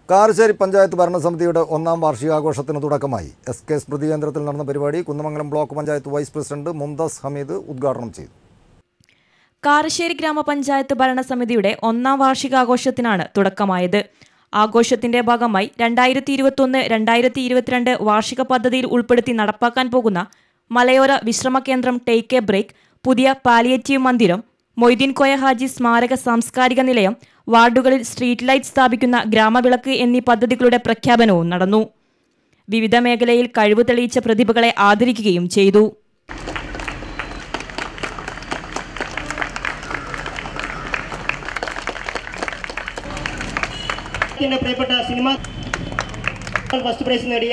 കാരശ്ശേരി പഞ്ചായത്ത് ഭരണസമിതിയുടെ ഒന്നാം വാർഷികാഘോഷത്തിന് തുടക്കമായി എസ് കെ സ്മൃതി കേന്ദ്രത്തിൽ നടന്ന പരിപാടി Kunnamangalam block panchayat vice president Mumtaz Hameed ഉദ്ഘാടനം ചെയ്തു കാരശ്ശേരി ഗ്രാമപഞ്ചായത്ത് ഭരണസമിതിയുടെ ഒന്നാം വാർഷികാഘോഷത്തിനാണ് തുടക്കമായത് ആഘോഷത്തിന്റെ ഭാഗമായി രണ്ടായിരത്തി ഇരുപത്തൊന്ന് രണ്ടായിരത്തി ഇരുപത്തിരണ്ട് വാർഷിക പദ്ധതിയിൽ ഉൾപ്പെടുത്തി നടപ്പാക്കാൻ പോകുന്ന മലയോര വിശ്രമ കേന്ദ്രം ടേക്ക് എ ബ്രേക്ക് പുതിയ പാലിയേറ്റീവ് മന്ദിരം മൊയ്തീൻ കോയ ഹാജി സ്മാരക സാംസ്കാരിക നിലയം വാർഡുകളിൽ സ്ട്രീറ്റ് ലൈറ്റ് സ്ഥാപിക്കുന്ന ഗ്രാമവിളക്ക് എന്നീ പദ്ധതികളുടെ പ്രഖ്യാപനവും നടന്നു വിവിധ മേഖലയിൽ കഴിവ് തെളിയിച്ച പ്രതിഭകളെ ആദരിക്കുകയും ചെയ്തു ത്തിന്റെ പ്രിയപ്പെട്ട സിനിമ ഫസ്റ്റ് പ്രൈസ് നേടിയ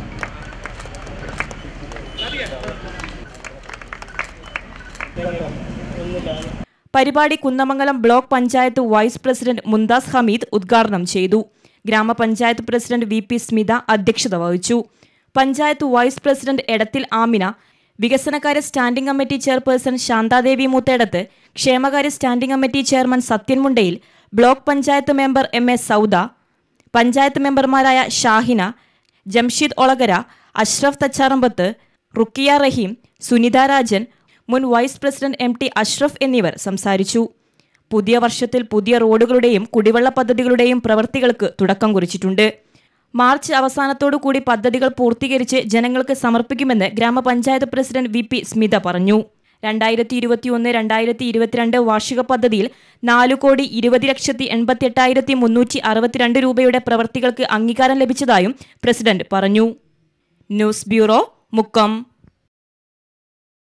പരിപാടി Kunnamangalam block panchayat vice president Mumtaz Hameed ഉദ്ഘാടനം ചെയ്തു ഗ്രാമപഞ്ചായത്ത് പ്രസിഡന്റ് വി പി സ്മിത അധ്യക്ഷത വഹിച്ചു പഞ്ചായത്ത് വൈസ് പ്രസിഡന്റ് എടത്തിൽ ആമിന വികസനകാര്യ standing committee chairperson Shanthadevi Moothedath ക്ഷേമകാര്യ standing committee chairman Sathyan Mundayil block panchayat member M A Souda panchayat മെമ്പർമാരായ ഷാഹിന ജംഷീദ് ഒളകര അഷ്റഫ് തച്ചാറമ്പത്ത് റുക്കിയ റഹീം സുനിത രാജൻ മുൻ vice president M T Ashraf എന്നിവർ സംസാരിച്ചു പുതിയ വർഷത്തിൽ പുതിയ റോഡുകളുടെയും കുടിവെള്ള പദ്ധതികളുടെയും പ്രവൃത്തികൾക്ക് തുടക്കം കുറിച്ചിട്ടുണ്ട് മാർച്ച് അവസാനത്തോടു കൂടി പദ്ധതികൾ പൂർത്തീകരിച്ച് ജനങ്ങൾക്ക് സമർപ്പിക്കുമെന്ന് ഗ്രാമപഞ്ചായത്ത് പ്രസിഡന്റ് വി പി സ്മിത പറഞ്ഞു രണ്ടായിരത്തി ഇരുപത്തിയൊന്ന് രണ്ടായിരത്തി ഇരുപത്തിരണ്ട് വാർഷിക പദ്ധതിയിൽ നാലു കോടി ഇരുപത് ലക്ഷത്തി എൺപത്തി എട്ടായിരത്തി മുന്നൂറ്റി അറുപത്തിരണ്ട് രൂപയുടെ പ്രവൃത്തികൾക്ക് അംഗീകാരം ലഭിച്ചതായും പ്രസിഡന്റ് പറഞ്ഞു ന്യൂസ് ബ്യൂറോ മുക്കം